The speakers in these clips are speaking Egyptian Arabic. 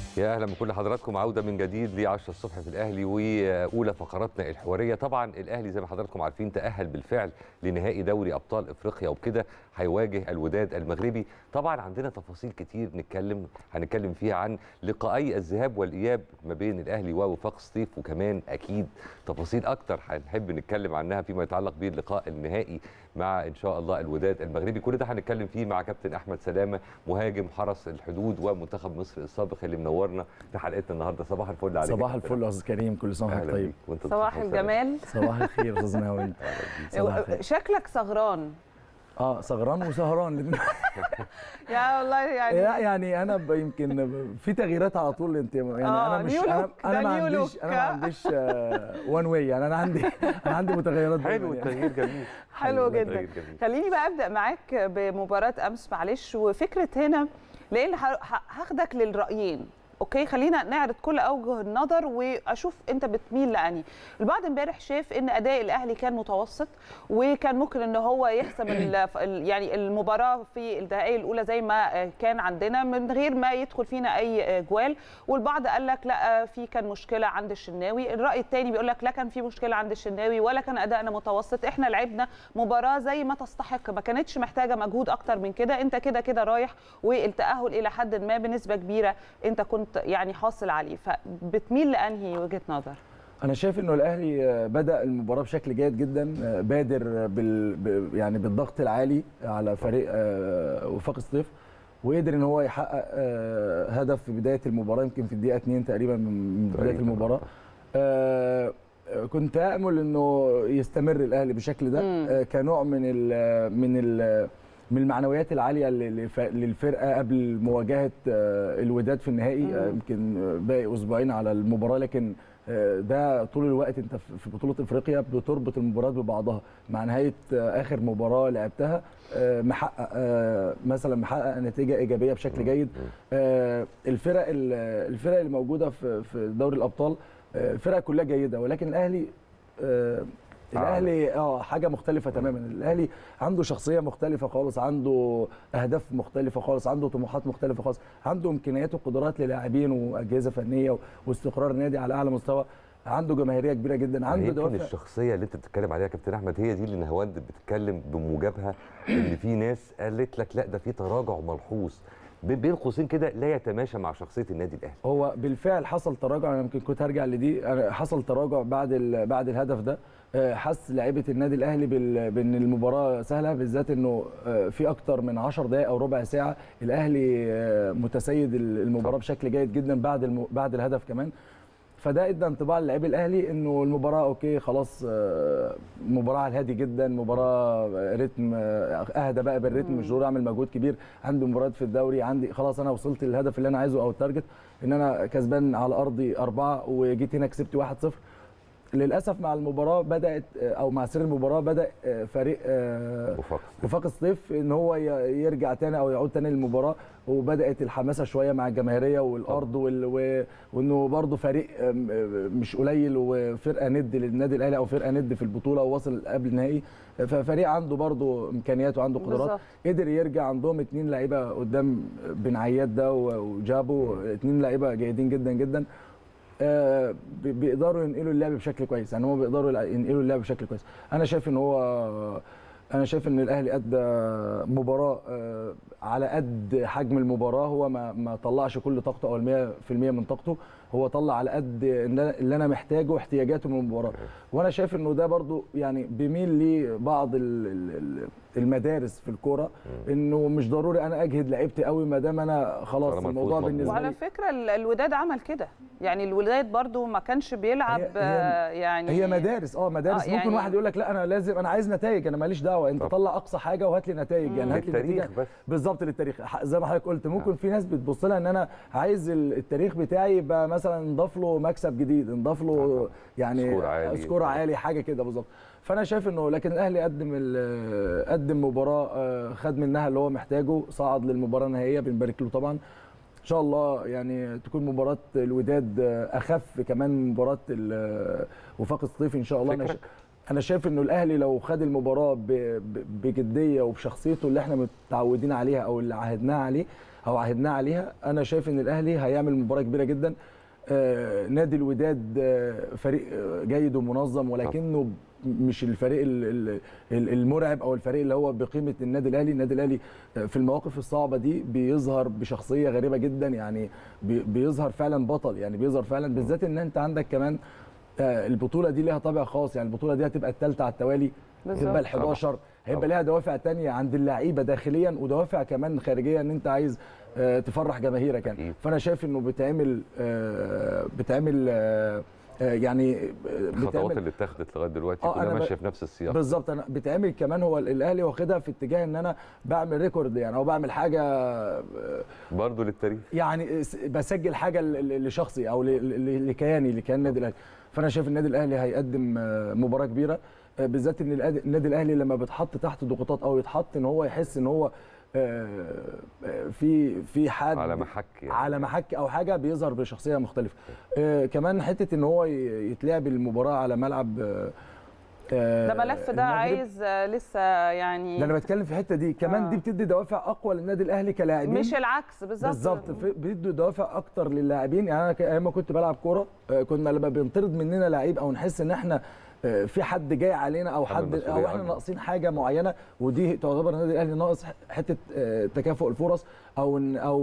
يا اهلا بكل حضراتكم عوده من جديد ل 10 الصبح في الاهلي واولى فقراتنا الحواريه طبعا الاهلي زي ما حضراتكم عارفين تاهل بالفعل لنهائي دوري ابطال افريقيا وبكده هيواجه الوداد المغربي طبعا عندنا تفاصيل كتير نتكلم هنتكلم فيها عن لقائي الذهاب والاياب ما بين الاهلي ووفاق سطيف وكمان اكيد تفاصيل اكتر هنحب نتكلم عنها فيما يتعلق باللقاء النهائي مع ان شاء الله الوداد المغربي كل ده هنتكلم فيه مع كابتن احمد سلامه مهاجم حرس الحدود ومنتخب مصر السابق اللي منورنا في حلقتنا النهارده صباح الفل عليك صباح الفل يا استاذ كريم كل سنه وانت طيب وانت صباح الجمال صباح الخير يا استاذ ناوي صباح الخير. شكلك صغران اه سهران وسهران الاتنين. يا والله يعني لا يعني انا ب- يمكن ب- في تغييرات على طول انت يعني آه، انا مش نيو انا, لوك، أنا ده ما نيو عنديش لوك. انا ما عنديش وان واي يعني انا عندي انا عندي متغيرات دايماً حلو يعني. التغيير جميل حلو التغيير جدا جميل. خليني بقى ابدا معاك بمباراه امس معلش وفكره هنا لان ه- ه- هاخدك للرايين اوكي خلينا نعرض كل اوجه النظر واشوف انت بتميل لاني البعض امبارح شاف ان اداء الاهلي كان متوسط وكان ممكن ان هو يحسم ال- ال- يعني المباراه في الدقائق الاولى زي ما كان عندنا من غير ما يدخل فينا اي جوال والبعض قال لك لا في كان مشكله عند الشناوي الراي الثاني بيقول لك لا كان في مشكله عند الشناوي ولا كان ادائنا متوسط احنا لعبنا مباراه زي ما تستحق ما كانتش محتاجه مجهود اكتر من كده انت كده كده رايح والتاهل الى حد ما بنسبه كبيره انت كنت يعني حاصل عليه فبتميل لانهي وجهه نظر انا شايف انه الاهلي آه، بدا المباراه بشكل جيد جدا آه، بادر بال ب- يعني بالضغط العالي على فريق آه، وفاق سطيف وقدر ان هو يحقق آه، هدف في بدايه المباراه يمكن في الدقيقه 2 تقريبا من من بدايه تقريباً. المباراه آه، آه، كنت امل انه يستمر الاهلي بالشكل ده مم. آه، كنوع من ال من ال من المعنويات العاليه للف- للفرقه قبل مواجهه آه، الوداد في النهائي آه، مم. يمكن باقي اسبوعين على المباراه لكن آه، ده طول الوقت انت في في بطوله افريقيا بتربط المباريات ببعضها مع نهايه آه، اخر مباراه لعبتها آه، محقق آه، مثلا محقق نتيجه ايجابيه بشكل جيد آه، الفرق ال- الفرق اللي موجوده في في دوري الابطال آه، الفرق كلها جيده ولكن الاهلي آه، الاهلي اه حاجه مختلفه تماما الاهلي عنده شخصيه مختلفه خالص عنده اهداف مختلفه خالص عنده طموحات مختلفه خالص عنده امكانيات وقدرات للاعبين واجهزه فنيه واستقرار نادي على اعلى مستوى عنده جماهيريه كبيره جدا عنده يمكن دوافع الشخصيه اللي انت بتتكلم عليها يا كابتن احمد هي دي اللي نهاوند بتتكلم بموجبها ان في ناس قالت لك لا ده في تراجع ملحوظ ب- بين قوسين كده لا يتماشى مع شخصيه النادي الاهلي هو بالفعل حصل تراجع انا يمكن كنت هرجع لدي أنا حصل تراجع بعد ال- بعد الهدف ده آه، حس لعيبه النادي الاهلي بال- بان المباراه سهله بالذات انه آه، في اكتر من 10 دقائق او ربع ساعه الاهلي آه، متسيد ال- المباراه بشكل جيد جدا بعد الم... بعد الهدف كمان فده ادى انطباع للاعبي الاهلي انه المباراه اوكي خلاص آه، مباراه على الهادي جدا مباراه آه، رتم آه، اهدى بقى بالرتم مش ضروري اعمل مجهود كبير عندي مباريات في الدوري عندي خلاص انا وصلت للهدف اللي انا عايزه او التارجت ان انا كسبان على ارضي اربعه وجيت هنا كسبت 1-0 للاسف مع المباراه بدات آه، او مع سير المباراه بدا آه، فريق آه، وفاق وفاق الصيف ان هو ي- يرجع تاني او يعود تاني للمباراه وبدات الحماسه شويه مع الجماهيريه والارض وال... و... وانه برضه فريق أم، أم، مش قليل وفرقه ند للنادي الاهلي او فرقه ند في البطوله ووصل قبل النهائي ففريق عنده برضه امكانيات وعنده قدرات بالظبط. قدر يرجع عندهم اتنين لعيبه قدام بن عياد ده و- وجابو اتنين لعيبه جيدين جدا جدا آه، بي- بيقدروا ينقلوا اللعب بشكل كويس يعني هم بيقدروا يلع- ينقلوا اللعب بشكل كويس انا شايف ان هو انا شايف ان الاهلي ادى مباراه آه، على قد حجم المباراه هو ما ما طلعش كل طاقته او ال 100% من طاقته هو طلع على قد اللي اللي انا محتاجه واحتياجاته من المباراه وانا شايف انه ده برضو يعني بيميل لبعض ال- ال- ال- المدارس في الكوره انه مش ضروري انا اجهد لعيبتي قوي ما دام انا خلاص طالما الموضوع الفوز بالنسبه وعلى لي فكره ال- الوداد عمل كده يعني الوداد برضو ما كانش بيلعب هي- هي- آه، يعني هي مدارس اه مدارس آه، ممكن يعني- واحد يقول لك لا انا لازم انا عايز نتائج انا ماليش دعوه انت طب. طلع اقصى حاجه وهات لي نتائج يعني هات لي للتاريخ نتيجه بس بالظبط للتاريخ ح- زي ما حضرتك قلت ممكن في ناس بتبص لها ان انا عايز ال- التاريخ بتاعي يبقى مثلا انضاف له مكسب جديد انضاف له يعني سكور عالي. سكور عالي حاجه كده بالظبط فانا شايف انه لكن الاهلي قدم ال- قدم مباراه آه، خد منها اللي هو محتاجه صعد للمباراه النهائيه بنبارك له طبعا ان شاء الله يعني تكون مباراه الوداد آه، اخف كمان من مباراه ال- وفاق الصيف ان شاء الله انا فكرك؟ شا- انا شايف انه الاهلي لو خد المباراه ب- ب- بجديه وبشخصيته اللي احنا متعودين عليها او اللي عهدناها عليه او عهدناه عليها انا شايف ان الاهلي هيعمل مباراه كبيره جدا آه، نادي الوداد آه، فريق آه، جيد ومنظم ولكنه مش الفريق ال- ال- ال- المرعب او الفريق اللي هو بقيمه النادي الاهلي النادي الاهلي آه، في المواقف الصعبه دي بيظهر بشخصيه غريبه جدا يعني بي- بيظهر فعلا بطل يعني بيظهر فعلا بالذات ان انت عندك كمان آه، البطوله دي ليها طابع خاص يعني البطوله دي هتبقى الثالثه على التوالي بالظبط. تبقى ال 11 هيبقى ليها دوافع تانية عند اللعيبه داخليا ودوافع كمان خارجيا ان انت عايز آه، تفرح جماهيرك يعني أكيد. فانا شايف انه بتعمل آه، بتعمل آه، آه، يعني آه، الخطوات بتعمل اللي اتخذت لغايه دلوقتي آه، كلها أنا ب- ماشيه في نفس السياق بالظبط انا بتعمل كمان هو الاهلي واخدها في اتجاه ان انا بعمل ريكورد يعني او بعمل حاجه آه، برضه للتاريخ يعني س- بسجل حاجه ل- ل- لشخصي او ل- ل- لكياني لكيان النادي الاهلي فانا شايف النادي الاهلي هيقدم آه، مباراه كبيره آه، بالذات ان الأد- النادي الاهلي لما بيتحط تحت ضغوطات او يتحط ان هو يحس ان هو آه، آه، في في حد على محك يعني على محك او حاجه بيظهر بشخصيه مختلفه آه، كمان حته ان هو ي- يتلعب المباراه على ملعب آه، آه، ده ملف ده المغرب. عايز آه، لسه يعني ده انا بتكلم في الحته دي كمان آه. دي بتدي دوافع اقوى للنادي الاهلي كلاعبين مش العكس بالظبط بالظبط في- بيدوا دوافع اكتر للاعبين يعني انا ك- ايام ما كنت بلعب كوره آه، كنا لما بينطرد مننا لعيب او نحس ان احنا آه، في حد جاي علينا او حمل حد مسؤولية او احنا أكبر. ناقصين حاجه معينه ودي تعتبر النادي الاهلي ناقص ح- حته آه، تكافؤ الفرص او إن- او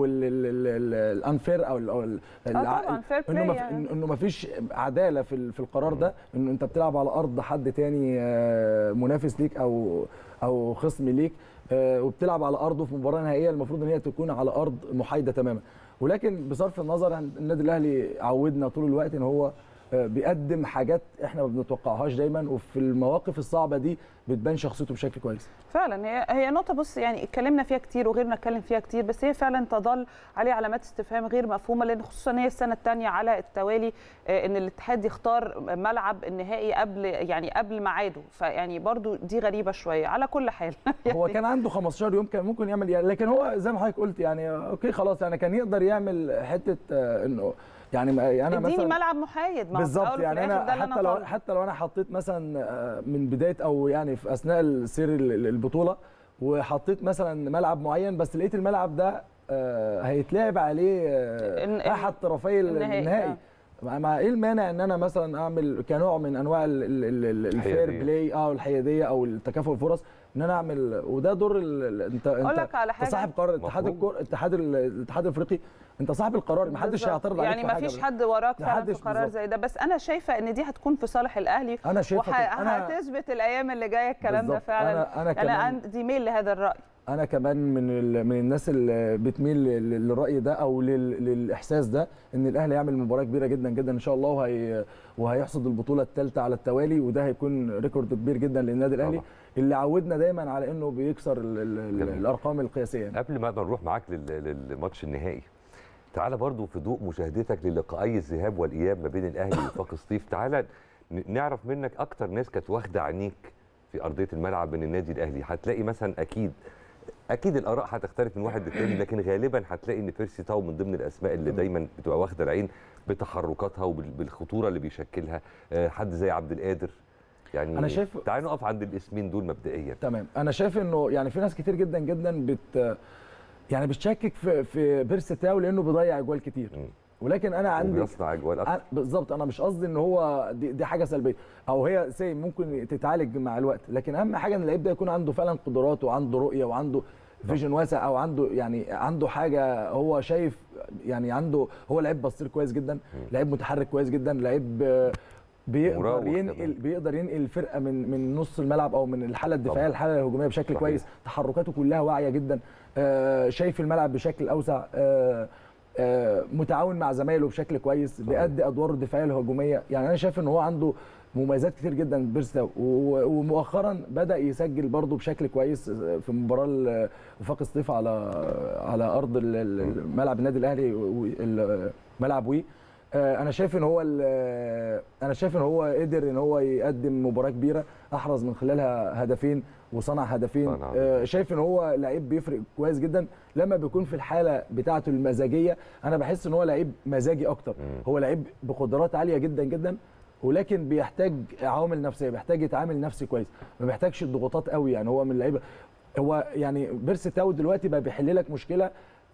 الانفير او ال- أو ال- اه الع- طبعا فير انه بلاي ما يعني. انه ما فيش عداله في ال- في القرار ده انه انت بتلعب على ارض حد تاني آه، منافس ليك او او خصم ليك آه، وبتلعب على ارضه في مباراه نهائيه المفروض ان هي تكون على ارض محايده تماما ولكن بصرف النظر عن النادي الاهلي عودنا طول الوقت ان هو آه، بيقدم حاجات احنا ما بنتوقعهاش دايما وفي المواقف الصعبه دي بتبان شخصيته بشكل كويس فعلا هي هي نقطه بص يعني اتكلمنا فيها كتير وغيرنا اتكلم فيها كتير بس هي فعلا تظل عليه علامات استفهام غير مفهومه لان خصوصا هي السنه الثانيه على التوالي آه، ان الاتحاد يختار ملعب النهائي قبل يعني قبل ميعاده فيعني برضو دي غريبه شويه على كل حال هو كان عنده 15 يوم كان ممكن يعمل يعني لكن هو زي ما حضرتك قلت يعني اوكي خلاص يعني كان يقدر يعمل حته آه، انه يعني ما- انا اديني مثلا ملعب محايد ما هو في بالظبط الأول وفي يعني الآخر انا ده اللي حتى لو طالبه. حتى لو انا حطيت مثلا آه، من بدايه او يعني في اثناء سير ال- ال- البطوله وحطيت مثلا ملعب معين بس لقيت الملعب ده آه، هيتلعب عليه آه، إن- احد طرفي ال- النهائي، النهائي آه. مع مع ايه المانع ان انا مثلا اعمل كنوع من انواع ال- ال- ال- ال- الفير الحيادية. بلاي اه الحياديه او التكافؤ الفرص ان انا اعمل وده دور ال- ال- انت أقول انت لك على أنت حاجة. صاحب قرار اتحاد مفهوم. الكور اتحاد ال- الاتحاد الافريقي انت صاحب القرار محدش بالظبط. هيعترض عليك يعني في ما حاجة. فيش حد وراك فعلا في محدش قرار بالظبط. زي ده بس انا شايفه ان دي هتكون في صالح الاهلي انا شايفه كده. انا وهتثبت الايام اللي جايه الكلام ده بالظبط. فعلا أنا- أنا انا كمان- عندي ميل لهذا الراي انا كمان من ال- من الناس اللي بتميل لل- للراي ده او لل- للاحساس ده ان الاهلي يعمل مباراه كبيره جدا جدا ان شاء الله وهي وهيحصد البطوله الثالثه على التوالي وده هيكون ريكورد كبير جدا للنادي الاهلي طبعا. اللي عودنا دايما على انه بيكسر ال ال جميل. الارقام القياسيه يعني. قبل ما نروح معاك لل- للماتش النهائي تعالى برضو في ضوء مشاهدتك للقائي الذهاب والاياب ما بين الاهلي ووفاق سطيف تعالى ن- نعرف منك اكتر ناس كانت واخده عينيك في ارضيه الملعب من النادي الاهلي هتلاقي مثلا اكيد اكيد الاراء هتختلف من واحد للتاني لكن غالبا هتلاقي ان بيرسي تاو من ضمن الاسماء اللي دايما بتبقى واخده العين بتحركاتها وبالخطوره اللي بيشكلها آه، حد زي عبد القادر يعني أنا شايف- تعالى نقف عند الاسمين دول مبدئيا تمام انا شايف انه يعني في ناس كتير جدا جدا بت يعني بتشكك في في بيرسي تاو لانه بيضيع اجوال كتير مم. ولكن انا عندي وبيصنع اجوال اكتر أنا- بالظبط انا مش قصدي ان هو دي, دي حاجه سلبيه او هي سي ممكن تتعالج مع الوقت لكن اهم حاجه ان اللعيب ده يكون عنده فعلا قدرات وعنده رؤيه وعنده فيجن واسع او عنده يعني عنده حاجه هو شايف يعني عنده هو لعيب بصير كويس جدا لعيب متحرك كويس جدا لعيب آه، بيقدر مراوغ ينقل كمان. بيقدر ينقل الفرقه من من نص الملعب او من الحاله الدفاعيه طبعا. للحاله الهجوميه بشكل صحيح. كويس تحركاته كلها واعيه جدا آه، شايف الملعب بشكل اوسع آه، آه، متعاون مع زمايله بشكل كويس بيأدي ادواره الدفاعيه الهجوميه يعني انا شايف ان هو عنده مميزات كتير جدا بيرستا و- ومؤخرا بدا يسجل برضه بشكل كويس في مباراه ال- وفاق سطيف على على ارض ال- ال- ملعب النادي الاهلي و- ال- ملعب وي آه، انا شايف ان هو ال- انا شايف ان هو قدر ان هو يقدم مباراه كبيره احرز من خلالها هدفين وصنع هدفين صنع آه، شايف ان هو لعيب بيفرق كويس جدا لما بيكون في الحاله بتاعته المزاجيه انا بحس ان هو لعيب مزاجي اكتر مم. هو لعيب بقدرات عاليه جدا جدا ولكن بيحتاج عوامل نفسيه بيحتاج يتعامل نفسي كويس ما بيحتاجش الضغوطات قوي يعني هو من اللعيبه هو يعني بيرسي تاو دلوقتي بقى بيحل لك مشكله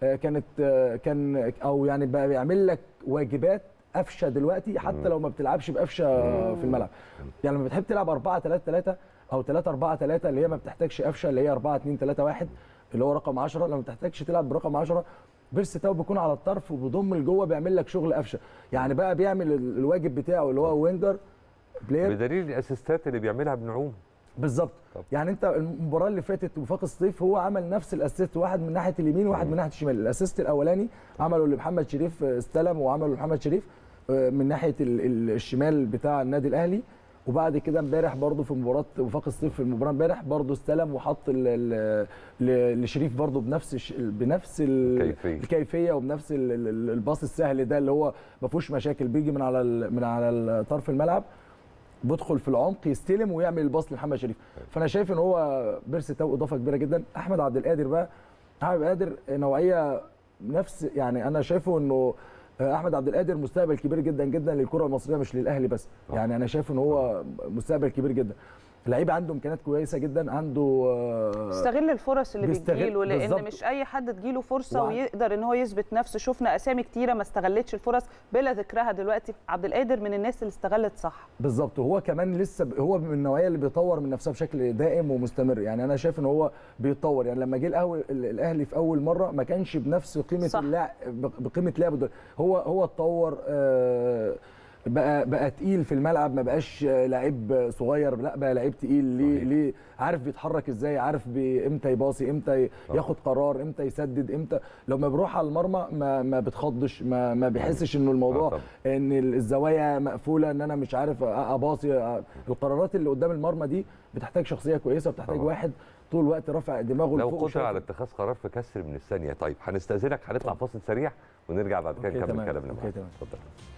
آه، كانت آه، كان او يعني بقى بيعمل لك واجبات قفشه دلوقتي حتى لو ما بتلعبش بقفشه في الملعب يعني لما بتحب تلعب 4 3 3 او 3 4 3 اللي هي ما بتحتاجش قفشه اللي هي 4 2 3 1 اللي هو رقم 10 لما ما بتحتاجش تلعب برقم 10 بيرس تاو بيكون على الطرف وبيضم لجوه بيعمل لك شغل قفشه يعني بقى بيعمل ال- الواجب بتاعه اللي هو وينجر بلاير بدليل الاسيستات اللي بيعملها ابن عوم بالظبط طب. يعني انت المباراه اللي فاتت وفاق الصيف هو عمل نفس الاسيست واحد من ناحيه اليمين وواحد من ناحيه الشمال الاسيست الاولاني عمله لمحمد شريف آه، استلم وعمله لمحمد شريف آه، من ناحيه ال- ال- الشمال بتاع النادي الاهلي وبعد كده امبارح برضه في مباراه وفاق الصيف في المباراه امبارح برضه استلم وحط ال- ال- ل- لشريف برضه بنفس الش- بنفس ال- الكيفية. الكيفيه وبنفس ال- ال- ال- الباص السهل ده اللي هو ما فيهوش مشاكل بيجي من على ال- من على طرف الملعب بيدخل في العمق يستلم ويعمل الباص لمحمد شريف فانا شايف ان هو بيرسي تاو اضافه كبيره جدا احمد عبد القادر بقى احمد عبد القادر نوعيه نفس يعني انا شايفه انه احمد عبد القادر مستقبل كبير جدا جدا للكره المصريه مش للاهلي بس يعني انا شايف ان هو مستقبل كبير جدا لعيب عنده امكانيات كويسه جدا عنده آه، استغل الفرص اللي بيستغل- بتجيله لان بالظبط. مش اي حد تجيله فرصه وع- ويقدر ان هو يثبت نفسه شفنا اسامي كتيره ما استغلتش الفرص بلا ذكرها دلوقتي عبد القادر من الناس اللي استغلت صح بالظبط وهو كمان لسه ب- هو من النوعيه اللي بيطور من نفسها بشكل دائم ومستمر يعني انا شايف ان هو بيتطور يعني لما جه الأهو- ال- الاهلي في اول مره ما كانش بنفس قيمه صح. اللعب بقيمه لعبه دل- هو هو اتطور آه، بقى بقى تقيل في الملعب ما بقاش آه، لعيب صغير لا بقى لعيب تقيل ليه صحيح. ليه عارف بيتحرك ازاي عارف بي- امتى يباصي امتى ي- طبعا. ياخد قرار امتى يسدد امتى لما بيروح على المرمى ما ما بتخضش ما ما بيحسش انه آه الموضوع طبعا. ان الزوايا مقفوله ان انا مش عارف اباصي القرارات اللي قدام المرمى دي بتحتاج شخصيه كويسه وبتحتاج طبعا. واحد طول الوقت رافع دماغه لو لفوق قدر وشايف. على اتخاذ قرار في كسر من الثانيه طيب هنستاذنك هنطلع فاصل سريع ونرجع بعد كده أوكي، نكمل تمام. كلامنا أوكي، معاك تمام. اتفضل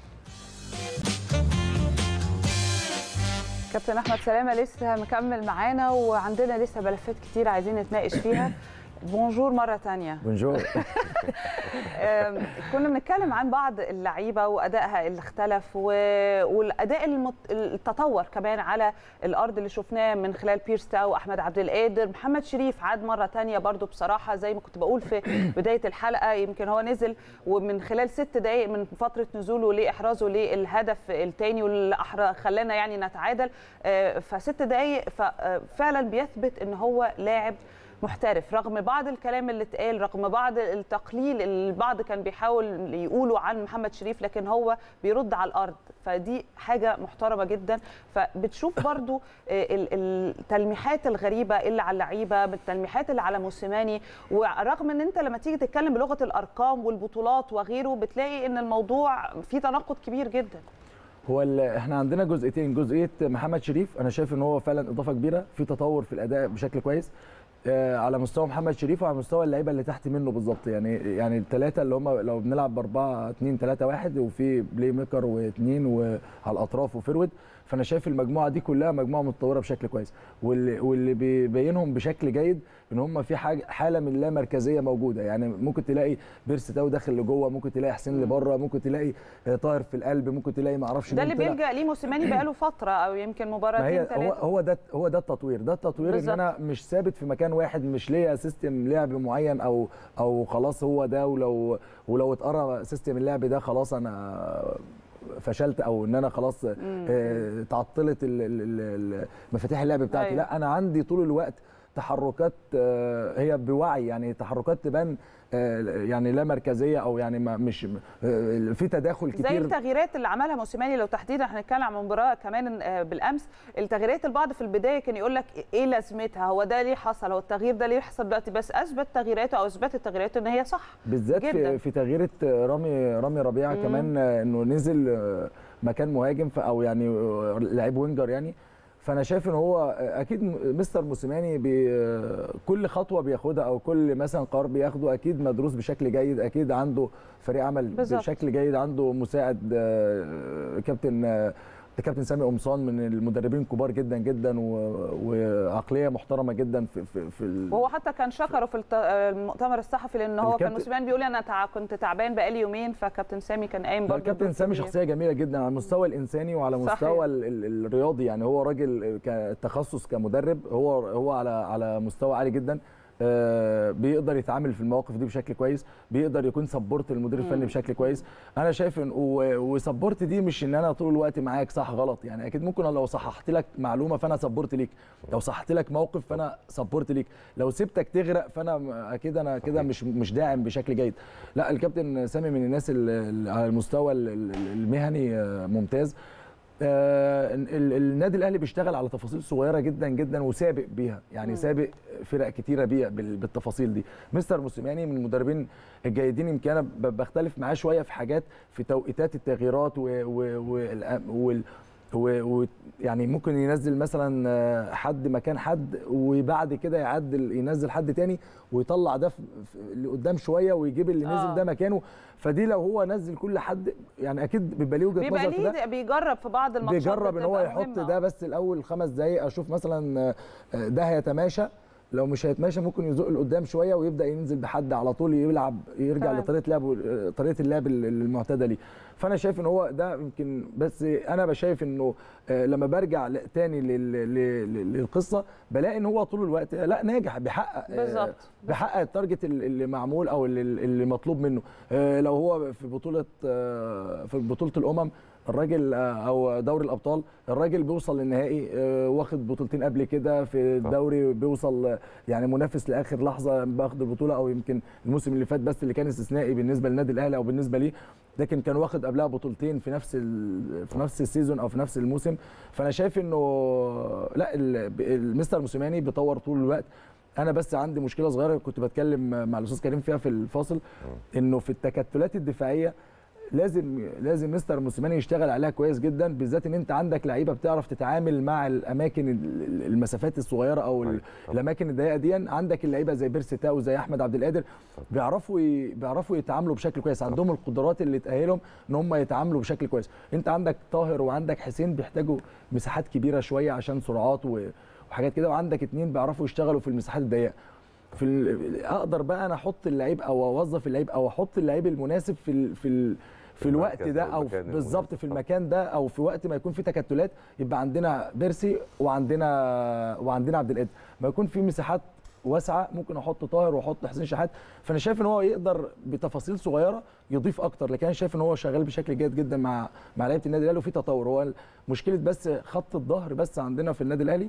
كابتن احمد سلامه لسه مكمل معانا وعندنا لسه ملفات كتير عايزين نتناقش فيها بونجور مره تانية بونجور آم، كنا بنتكلم عن بعض اللعيبه وادائها اللي اختلف و- والاداء المت... التطور كمان على الارض اللي شفناه من خلال بيرس تاو احمد عبد القادر محمد شريف عاد مره تانية برضو بصراحه زي ما كنت بقول في بدايه الحلقه يمكن هو نزل ومن خلال ست دقائق من فتره نزوله لاحرازه للهدف الثاني واللي أحر- خلانا يعني نتعادل آه، فست دقائق فعلا بيثبت ان هو لاعب محترف رغم بعض الكلام اللي اتقال رغم بعض التقليل اللي البعض كان بيحاول يقوله عن محمد شريف لكن هو بيرد على الارض فدي حاجه محترمه جدا فبتشوف برضو آه، ال- التلميحات الغريبه اللي على اللعيبه التلميحات اللي على موسيماني ورغم ان انت لما تيجي تتكلم بلغه الارقام والبطولات وغيره بتلاقي ان الموضوع فيه تناقض كبير جدا هو ال- احنا عندنا جزئيتين جزئيه محمد شريف انا شايف ان هو فعلا اضافه كبيره في تطور في الاداء بشكل كويس آه، على مستوى محمد شريف وعلى مستوى اللعيبه اللي تحت منه بالظبط يعني يعني الثلاثه اللي هم لو بنلعب ب 4 2 3 1 وفي بلاي ميكر واثنين وعلى الاطراف وفيرود فانا شايف المجموعه دي كلها مجموعه متطوره بشكل كويس واللي واللي بيبينهم بشكل جيد ان هم في حاجه حاله من لا مركزيه موجوده يعني ممكن تلاقي بيرس تاو داخل لجوه ممكن تلاقي حسين لبره ممكن تلاقي آه، طاهر في القلب ممكن تلاقي ما اعرفش ده مين اللي طلع. بيلجا ليه موسيماني بقاله فتره او يمكن ما مباراتين هي هو ثلاثه هو ده هو ده التطوير ده التطوير بالظبط. ان انا مش ثابت في مكان واحد مش ليا سيستم لعب معين او او خلاص هو ده ولو ولو اتقرا سيستم اللعب ده خلاص انا فشلت او ان انا خلاص آه، تعطلت ال- ال- ال- ال- مفاتيح اللعب بتاعتي أيوة. لا انا عندي طول الوقت تحركات آه، هي بوعي يعني تحركات تبان آه، يعني لا مركزيه او يعني ما مش آه، في تداخل زي كتير التغييرات اللي عملها موسيماني لو تحديدا هنتكلم عن مباراه كمان آه، بالامس التغييرات البعض في البدايه كان يقول لك ايه لازمتها هو ده ليه حصل هو التغيير ده ليه حصل دلوقتي بس اثبت تغييراته او اثبتت تغييراته ان هي صح بالذات جداً. في في تغييره رامي رامي ربيعه مم. كمان آه، انه نزل آه، مكان مهاجم ف- او يعني آه، لعيب وينجر يعني فانا شايف ان هو آه، اكيد م- مستر موسيماني بي- آه، كل خطوه بياخدها او كل مثلا قرار بياخده اكيد مدروس بشكل جيد اكيد عنده فريق عمل بالظبط. بشكل جيد عنده مساعد آه، كابتن آه، كابتن سامي قمصان من المدربين الكبار جدا جدا و- وعقليه محترمه جدا في في, في ال- وهو حتى كان شكره في الت- المؤتمر الصحفي لان هو كان الكابتن- موسيماني بيقول انا تع... كنت تعبان بقالي يومين فكابتن سامي كان قايم لا، برضه الكابتن سامي بالتغيير. شخصيه جميله جدا على المستوى الانساني وعلى صحيح. مستوى ال- ال- الرياضي يعني هو راجل كتخصص كمدرب هو هو على على مستوى عالي جدا آه، بيقدر يتعامل في المواقف دي بشكل كويس بيقدر يكون سبورت المدير الفني بشكل كويس انا شايف ان و- وسبورت دي مش ان انا طول الوقت معاك صح غلط يعني اكيد ممكن لو صححت لك معلومه فانا سبورت ليك لو صححت لك موقف فانا سبورت ليك لو سبتك تغرق فانا م- اكيد انا كده مش مش داعم بشكل جيد لا الكابتن سامي من الناس اللي على المستوى ال- ال- المهني آه، ممتاز آه، ال- النادي الاهلي بيشتغل على تفاصيل صغيره جدا جدا وسابق بيها يعني سابق فرق كتيره بيها بال- بالتفاصيل دي مستر موسيماني من المدربين الجيدين يمكن انا ب- بختلف معاه شويه في حاجات في توقيتات التغييرات و, و, و, وال و- و- يعني ممكن ينزل مثلا آه، حد مكان حد وبعد كده يعدل ينزل حد تاني ويطلع ده في- في- اللي قدام شويه ويجيب اللي آه. نزل ده مكانه فدي لو هو نزل كل حد يعني اكيد بيبقى ليه وجهه بيبقى نظر في ده ليه بيجرب في بعض الماتشات بيجرب ان هو بتبقى يحط مهمة. ده بس الاول خمس دقايق اشوف مثلا آه، ده هيتماشى لو مش هيتماشى ممكن يزق لقدام شويه ويبدا ينزل بحد على طول يلعب يرجع تمام. لطريقه لعبه آه، طريقه اللعب ال- المعتاده ليه فانا شايف ان هو ده يمكن بس انا بشايف انه آه، لما برجع ل- تاني لل- لل- للقصه بلاقي ان هو طول الوقت آه، لا ناجح بيحقق آه، بالظبط. بيحقق التارجت ال- اللي معمول او اللي, اللي مطلوب منه آه، لو هو في بطوله آه، في بطوله الامم الراجل آه، او دوري الابطال الراجل بيوصل للنهائي آه، واخد بطولتين قبل كده في الدوري بيوصل آه، يعني منافس لاخر لحظه باخد البطوله او يمكن الموسم اللي فات بس اللي كان استثنائي بالنسبه للنادي الاهلي او بالنسبه ليه لكن كان واخد قبلها بطولتين في نفس ال- في نفس السيزون او في نفس الموسم فانا شايف انه لا ال- المستر موسيماني بيطور طول الوقت انا بس عندي مشكله صغيره كنت بتكلم مع الاستاذ كريم فيها في الفاصل انه في التكتلات الدفاعيه لازم لازم مستر موسيماني يشتغل عليها كويس جدا بالذات ان انت عندك لعيبه بتعرف تتعامل مع الاماكن ال- ال- المسافات الصغيره او ال- أيوة، طبعا. الاماكن الضيقه دي عندك اللعيبه زي بيرسي تاو زي احمد عبد القادر بيعرفوا ي... بيعرفوا يتعاملوا بشكل كويس عندهم القدرات اللي تاهلهم ان هم يتعاملوا بشكل كويس انت عندك طاهر وعندك حسين بيحتاجوا مساحات كبيره شويه عشان سرعات و... وحاجات كده وعندك اتنين بيعرفوا يشتغلوا في المساحات الضيقه في ال... اقدر بقى انا احط اللعيب او اوظف اللعيب او احط اللعيب المناسب في ال... في ال... في الوقت المركز ده أو او المكان بالظبط المناسب. في طبعا. المكان ده او في وقت ما يكون في تكتلات يبقى عندنا بيرسي وعندنا وعندنا عبد القادر ما يكون في مساحات واسعه ممكن احط طاهر واحط حسين شحات فانا شايف ان هو يقدر بتفاصيل صغيره يضيف اكتر لكن انا شايف ان هو شغال بشكل جيد جدا مع مع لعيبه النادي الاهلي وفي تطور هو مشكله بس خط الظهر بس عندنا في النادي الاهلي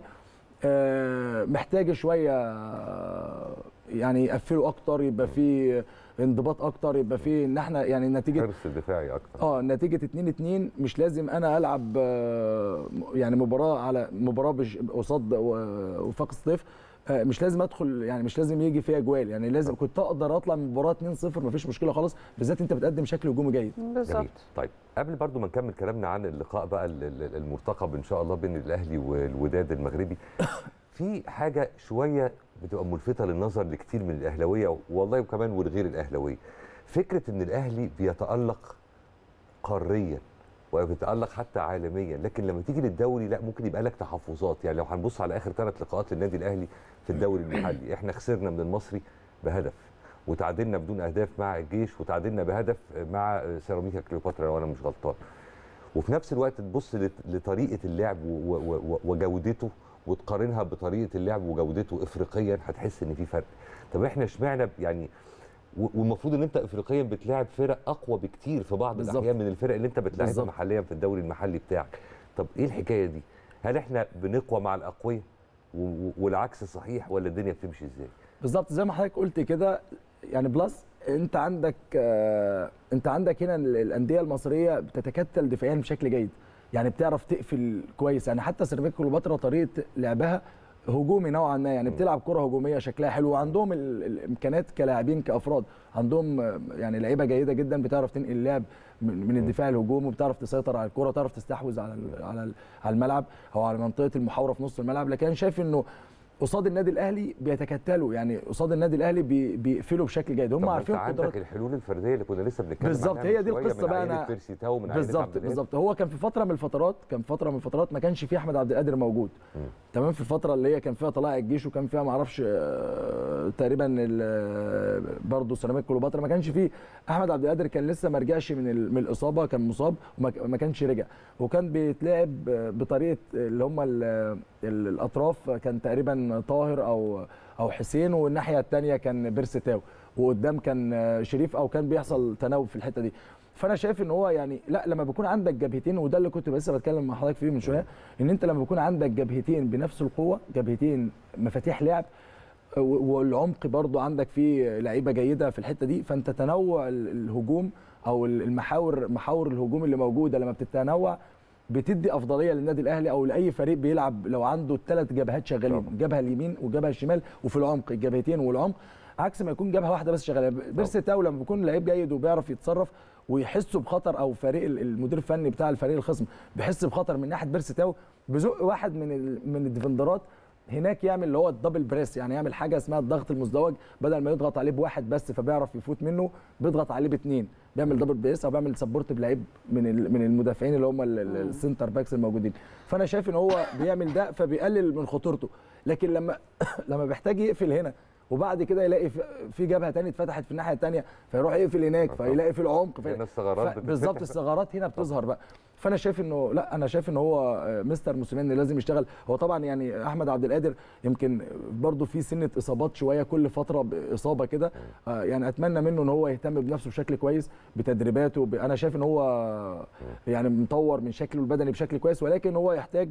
آه، محتاج شويه آه، يعني يقفلوا اكتر يبقى في انضباط اكتر يبقى في ان احنا يعني نتيجه حرص دفاعي اكتر اه نتيجه 2 2 مش لازم انا العب آه، يعني مباراه على مباراه بش- قصاد و- وفاق الصيف آه، مش لازم ادخل يعني مش لازم يجي فيها جوال يعني لازم كنت اقدر اطلع من المباراه 2 0 مفيش مشكله خالص بالذات انت بتقدم شكل هجومي جيد بالظبط جميل طيب قبل برضو ما نكمل كلامنا عن اللقاء بقى ال- ال- المرتقب ان شاء الله بين الاهلي والوداد المغربي في حاجه شويه بتبقى ملفته للنظر لكتير من الاهلاويه والله وكمان والغير الاهلاويه فكره ان الاهلي بيتالق قاريا وبيتالق حتى عالميا لكن لما تيجي للدوري لا ممكن يبقى لك تحفظات يعني لو هنبص على اخر ثلاث لقاءات للنادي الاهلي في الدوري المحلي احنا خسرنا من المصري بهدف وتعادلنا بدون اهداف مع الجيش وتعادلنا بهدف مع سيراميكا كليوباترا لو انا مش غلطان وفي نفس الوقت تبص لت- لطريقه اللعب و- و- و- وجودته وتقارنها بطريقه اللعب وجودته افريقيا هتحس ان في فرق طب احنا اشمعنى يعني و- والمفروض ان انت افريقيا بتلاعب فرق اقوى بكتير في بعض بالظبط. الاحيان من الفرق اللي انت بتلاعبها بالظبط. محليا في الدوري المحلي بتاعك طب ايه الحكايه دي هل احنا بنقوى مع الاقوياء و- و- والعكس صحيح ولا الدنيا بتمشي ازاي بالظبط زي ما حضرتك قلت كده يعني بلس انت عندك آه، انت عندك هنا ال- الانديه المصريه بتتكتل دفاعيا بشكل جيد يعني بتعرف تقفل كويس يعني حتى سيراميكا كليوباترا طريقه لعبها هجومي نوعا ما يعني بتلعب كره هجوميه شكلها حلو وعندهم ال- الامكانيات كلاعبين كافراد عندهم آه، يعني لعيبه جيده جدا بتعرف تنقل اللعب من من الدفاع الهجومي وبتعرف تسيطر على الكره وتعرف تستحوذ على ال- على ال- على الملعب او على منطقه المحاوره في نص الملعب لكن أنا شايف انه قصاد النادي الاهلي بيتكتلوا يعني قصاد النادي الاهلي بي- بيقفلوا بشكل جيد هم طب ما عارفين انت قدرات عندك الحلول الفرديه اللي كنا لسه بنتكلم بالظبط، عنها هي من دي شوية، القصة من بقى عينة أنا- بيرسي تاو من عينة عبد بالظبط القادر. بالظبط هو كان في فتره من الفترات كان فتره من الفترات ما كانش فيه احمد عبد القادر موجود تمام في الفتره اللي هي كان فيها طلائع الجيش وكان فيها ما اعرفش آه، تقريبا برضه سيراميكا كليوباترا ما كانش فيه احمد عبد القادر كان لسه ما رجعش من ال- من الاصابه كان مصاب وما ك- ما كانش رجع وكان بيتلعب بطريقه اللي هم ال- ال- الاطراف كان تقريبا مثلا طاهر او او حسين والناحيه الثانيه كان بيرسي تاو وقدام كان آه، شريف او كان بيحصل تناوب في الحته دي فانا شايف ان هو يعني لا لما بيكون عندك جبهتين وده اللي كنت لسه بتكلم مع حضرتك فيه من شويه ان انت لما بيكون عندك جبهتين بنفس القوه جبهتين مفاتيح لعب و- والعمق برضو عندك فيه لعيبه جيده في الحته دي فانت تنوع ال- الهجوم او ال- المحاور محاور الهجوم اللي موجوده لما بتتنوع بتدي افضليه للنادي الاهلي او لاي فريق بيلعب لو عنده ثلاث جبهات شغالين طبعا. الجبهه اليمين والجبهه الشمال وفي العمق الجبهتين والعمق عكس ما يكون جبهه واحده بس شغاله بيرسي تاو لما بيكون لعيب جيد وبيعرف يتصرف ويحسوا بخطر او فريق ال- المدير الفني بتاع الفريق الخصم بيحس بخطر من ناحيه بيرسي تاو بزق واحد من ال- من الديفندرات هناك يعمل اللي هو الدبل بريس يعني يعمل حاجه اسمها الضغط المزدوج بدل ما يضغط عليه بواحد بس فبيعرف يفوت منه بيضغط عليه باثنين بيعمل دبل بريس او بيعمل سبورت بلعيب من ال- من المدافعين اللي هم ال- ال- السنتر باكس الموجودين فانا شايف ان هو بيعمل ده فبيقلل من خطورته لكن لما لما بيحتاج يقفل هنا وبعد كده يلاقي في- في جبهه ثانيه اتفتحت في الناحيه الثانيه فيروح يقفل هناك فيلاقي في العمق في هنا الثغرات ف- بالظبط الثغرات هنا بتظهر بقى فانا شايف انه لا انا شايف ان هو آه، مستر موسيماني لازم يشتغل هو طبعا يعني احمد عبد القادر يمكن برضه في سنه اصابات شويه كل فتره باصابه كده آه، يعني اتمنى منه ان هو يهتم بنفسه بشكل كويس بتدريباته ب... انا شايف ان هو يعني مطور من شكله البدني بشكل كويس ولكن هو يحتاج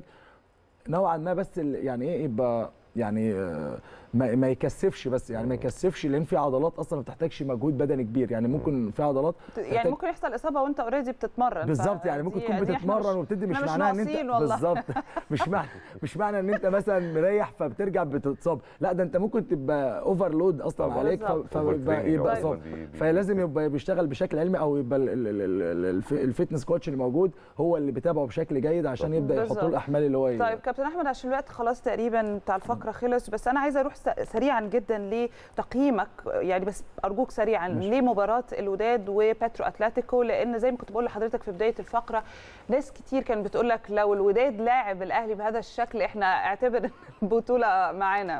نوعا ما بس ال- يعني ايه يبقى يعني آه، ما, ما يكثفش بس يعني ما يكثفش لان في عضلات اصلا ما بتحتاجش مجهود بدني كبير يعني ممكن في عضلات يعني تحتاج- ممكن يحصل اصابه وانت اوريدي بتتمرن بالظبط يعني ممكن فدي- تكون دي إحنا بتتمرن مش- وبتدي مش إحنا مش معناها ان انت ناقصين والله. بالظبط مش معنى مش معنى ان انت مثلا مريح فبترجع بتتصاب لا ده انت ممكن تبقى اوفرلود اصلا طبعاً. عليك ف- بالظبط. فيبقى Overtraining يبقى طبعاً اصاب دي- دي- فلازم يبقى بيشتغل بشكل علمي او يبقى ال- ال- ال- ال- الف- الفيتنس كوتش اللي موجود هو اللي بيتابعه بشكل جيد عشان طبعاً. يبدا يحط له بالظبط. الاحمال اللي هو ي- طيب كابتن احمد عشان الوقت خلاص تقريبا بتاع الفقره خلص بس انا عايزه اروح س- سريعا جدا لتقييمك يعني بس ارجوك سريعا لمباراه الوداد وباترو اتلتيكو لان زي ما كنت بقول لحضرتك في بدايه الفقره ناس كتير كانت بتقول لك لو الوداد لاعب الاهلي بهذا الشكل احنا اعتبر إن البطوله معانا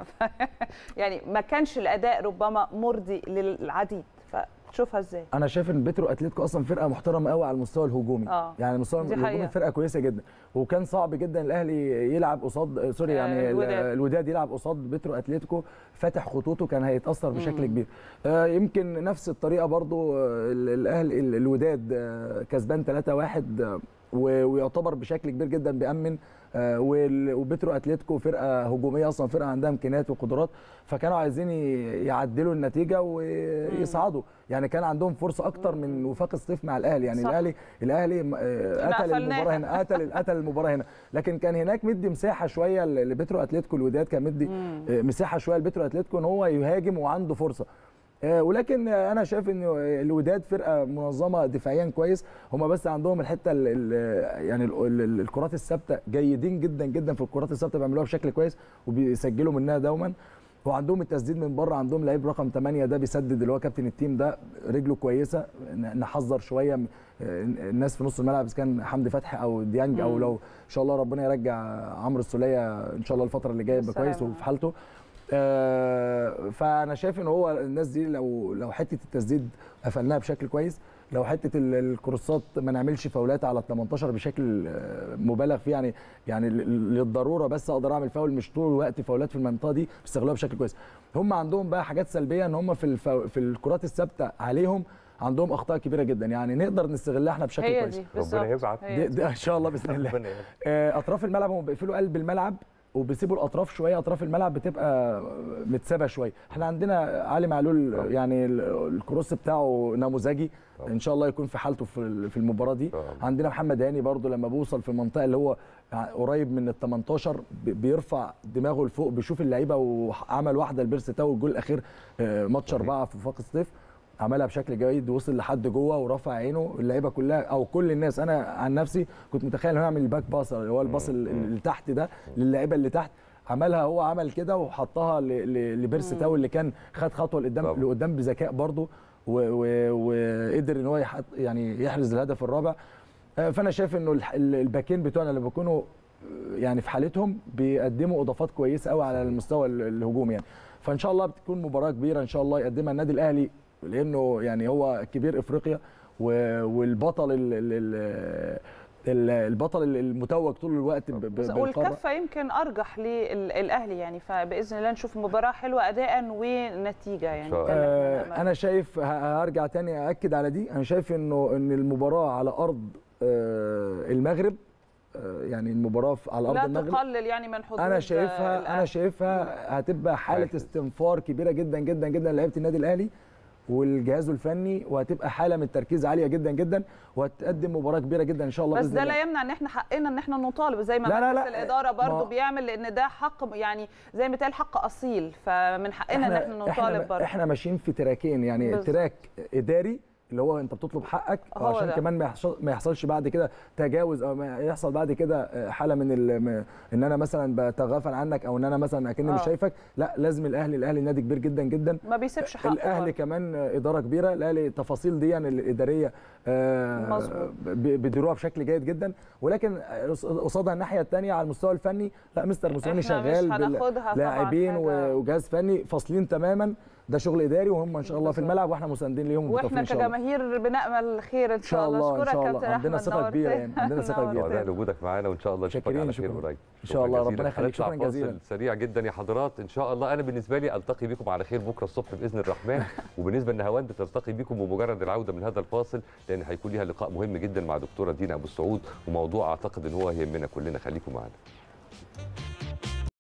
يعني ما كانش الاداء ربما مرضي للعديد فتشوفها ازاي انا شايف ان بيترو اتلتيكو اصلا فرقه محترمه قوي على المستوى الهجومي آه. يعني المستوى دي الهجومي حقيقة. فرقه كويسه جدا وكان صعب جدا الاهلي يلعب قصاد آه، سوري آه، يعني ال- الوداد. الوداد يلعب قصاد بيترو اتلتيكو فاتح خطوطه كان هيتاثر بشكل كبير آه، يمكن نفس الطريقه برضو آه، ال- الاهلي ال- الوداد آه، كسبان 3-1 آه، و- ويعتبر بشكل كبير جدا بيأمن آه، وال- وبيترو اتلتيكو فرقه هجوميه اصلا فرقه عندها امكانيات وقدرات فكانوا عايزين ي- يعدلوا النتيجه ويصعدوا يعني كان عندهم فرصه اكتر من وفاق الصيف مع الاهلي يعني صح. الاهلي الاهلي م- آه، إحنا قتل قفلناها. المباراه هنا قتل قتل المباراه هنا لكن كان هناك مدي مساحه شويه ل- لبيترو اتلتيكو الوداد كان مدي آه، مساحه شويه لبيترو اتلتيكو ان هو يهاجم وعنده فرصه آه، ولكن آه، انا شايف ان الوداد فرقه منظمه دفاعيا كويس هم بس عندهم الحته ال ال يعني ال ال الكرات الثابته جيدين جدا جدا في الكرات الثابته بيعملوها بشكل كويس وبيسجلوا منها دوما وعندهم التسديد من بره عندهم لعيب رقم 8 ده بيسدد اللي هو كابتن التيم ده رجله كويسه ن- نحذر شويه م- آه، الناس في نص الملعب اذا كان حمدي فتحي او ديانج او مم. لو ان شاء الله ربنا يرجع عمرو السوليه ان شاء الله الفتره اللي جايه يبقى كويس بالسلامة. وفي حالته آه، فانا شايف ان هو الناس دي لو لو حته التسديد قفلناها بشكل كويس لو حته ال- الكروسات ما نعملش فاولات على ال 18 بشكل آه، مبالغ فيه يعني يعني ل- للضروره بس اقدر اعمل فاول مش طول الوقت فاولات في المنطقه دي بيستغلوها بشكل كويس هم عندهم بقى حاجات سلبيه ان هم في الفو... في الكرات الثابته عليهم عندهم اخطاء كبيره جدا يعني نقدر نستغلها احنا بشكل هي كويس دي بالظبط ربنا يبعت. هي دي, دي. دي ان شاء الله باذن الله ربنا يبعت. آه، اطراف الملعب هم بيقفلوا قلب الملعب وبيسيبوا الاطراف شويه اطراف الملعب بتبقى متسابه شويه احنا عندنا علي معلول طبعا. يعني ال- الكروس بتاعه نموذجي طبعا. ان شاء الله يكون في حالته في ال- في المباراه دي طبعا. عندنا محمد هاني برضو لما بيوصل في المنطقه اللي هو قريب من ال 18 بي- بيرفع دماغه لفوق بيشوف اللعيبه وعمل واحده لبيرس تاو الجول الاخير آه، ماتش صحيح. اربعه في وفاق الصيف عملها بشكل جيد وصل لحد جوه ورفع عينه اللعيبه كلها او كل الناس انا عن نفسي كنت متخيل انه يعمل الباك باس اللي هو الباص ال- اللي تحت ده للعيبه اللي تحت عملها هو عمل كده وحطها ل- ل- لبيرس تاو اللي كان خد خطوه لقدام طبعا. لقدام بذكاء برضه و- و- وقدر ان هو يحط يعني يحرز الهدف الرابع آه، فانا شايف انه الح- ال- الباكين بتوعنا اللي بيكونوا آه، يعني في حالتهم بيقدموا اضافات كويسه قوي على المستوى ال- الهجومي يعني فان شاء الله بتكون مباراه كبيره ان شاء الله يقدمها النادي الاهلي لانه يعني هو كبير افريقيا و- والبطل ال- ال- ال- ال- البطل المتوج طول الوقت ب- ب- بالقاره والكفه يمكن ارجح للاهلي يعني فباذن الله نشوف مباراه حلوه اداء ونتيجه يعني شاء الله. ده اللي آه، إحنا انا شايف ه- هرجع تاني اكد على دي انا شايف انه ان المباراه على ارض آه، المغرب آه، يعني المباراه في- على ارض لا المغرب تقلل يعني من حظوظ انا شايفها انا الأهلي. شايفها هتبقى حاله حافز. استنفار كبيره جدا جدا جدا لعيبه النادي الاهلي والجهاز الفني وهتبقى حاله من التركيز عاليه جدا جدا وهتقدم مباراه كبيره جدا ان شاء الله بس بإذن ده الله. لا يمنع ان احنا حقنا ان احنا نطالب زي ما لا، لا، مجلس لا. الاداره برضو ما- بيعمل لان ده حق يعني زي ما بيتقال حق اصيل فمن حقنا ان احنا نطالب احنا, برضو احنا ماشيين في تراكين يعني بالظبط. تراك اداري اللي هو انت بتطلب حقك هو عشان ده. كمان ما يحصل ما يحصلش بعد كده تجاوز او ما يحصل بعد كده حاله من ال- م- ان انا مثلا بتغافل عنك او ان انا مثلا اكني مش آه. شايفك لا لازم الاهلي الاهلي نادي كبير جدا جدا ما بيسيبش حقه الاهلي برضو. كمان اداره كبيره الاهلي التفاصيل دي يعني الاداريه آه، مظبوط. ب- بيديروها بشكل جيد جدا ولكن قصادها الناحيه الثانيه على المستوى الفني لا مستر موسيماني إحنا مش شغال هناخدها طبعاً لاعبين حاجة- وجهاز فني فاصلين تماما ده شغل اداري وهم ان شاء الله في بالظبط. الملعب واحنا مساندين ليهم واحنا ومتوفرين ان شاء الله كجماهير بنامل خير ان ان شاء شاء الله الله ان اشكرك شاء كابتن الله عندنا احمد ثقه كبيره نورتنا. يعني عندنا ثقه كبيره نورتنا. سعداء لوجودك معانا وان شاء الله نشوفك شاكرين، على خير شكراً. قريب إن شاء الله، شكراً ربنا جزيلاً. يخليك، شكراً هنطلع جزيلاً. فاصل سريع جدا يا حضرات ان شاء الله انا بالنسبه لي التقي بكم على خير بكره الصبح باذن الرحمن وبالنسبه لنهاوند تلتقي بكم بمجرد العوده من هذا الفاصل لان هيكون ليها لقاء مهم جدا مع دكتوره دينا ابو السعود وموضوع اعتقد ان هو يهمنا كلنا خليكم معانا